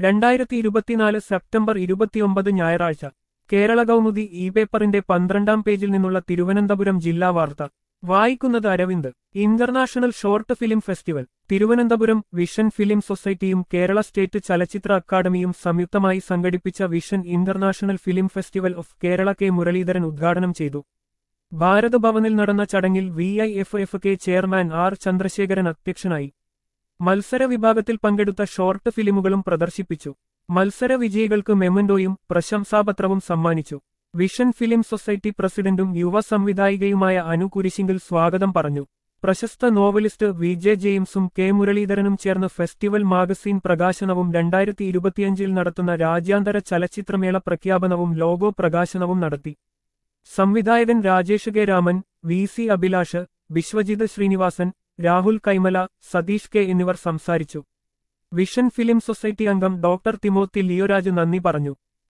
രണ്ടായിരത്തി ഇരുപത്തിനാല് സെപ്റ്റംബർ ഇരുപത്തിയൊമ്പത് ഞായറാഴ്ച കേരള കൗമുദി ഇ പേപ്പറിന്റെ പന്ത്രണ്ടാം പേജിൽ നിന്നുള്ള തിരുവനന്തപുരം ജില്ലാ വാർത്ത വായിക്കുന്നത് Aravind international short film festival Thiruvananthapuram vision film സൊസൈറ്റിയും കേരള സ്റ്റേറ്റ് ചലച്ചിത്ര അക്കാദമിയും സംയുക്തമായി സംഘടിപ്പിച്ച vision international film festival of Kerala K Muraleedharan ഉദ്ഘാടനം ചെയ്തു ഭാരത് ഭവനിൽ നടന്ന ചടങ്ങിൽ V I F F K chairman R Chandrasekharan അധ്യക്ഷനായി മത്സര വിഭാഗത്തിൽ പങ്കെടുത്ത ഷോർട്ട് ഫിലിമുകളും പ്രദർശിപ്പിച്ചു മത്സര വിജയികൾക്ക് മെമന്റോയും പ്രശംസാപത്രവും സമ്മാനിച്ചു വിഷൻ ഫിലിം സൊസൈറ്റി പ്രസിഡന്റും യുവ സംവിധായികയുമായ അനു കുരിശിങ്കിൽ സ്വാഗതം പറഞ്ഞു പ്രശസ്ത നോവലിസ്റ്റ് വി ജെ ജെയിംസും കെ മുരളീധരനും ചേർന്ന് ഫെസ്റ്റിവൽ മാഗസിൻ പ്രകാശനവും രണ്ടായിരത്തി ഇരുപത്തിയഞ്ചിൽ നടത്തുന്ന രാജ്യാന്തര ചലച്ചിത്രമേള പ്രഖ്യാപനവും ലോഗോ പ്രകാശനവും നടത്തി സംവിധായകൻ Rajesh K Raman V C Abhilash Viswajith Sreenivasan Rahul Kaimala Satheesh K എന്നിവർ സംസാരിച്ചു വിഷൻ ഫിലിം സൊസൈറ്റി അംഗം ഡോക്ടർ തിമോത്തി ലിയോരാജ് നന്ദി പറഞ്ഞു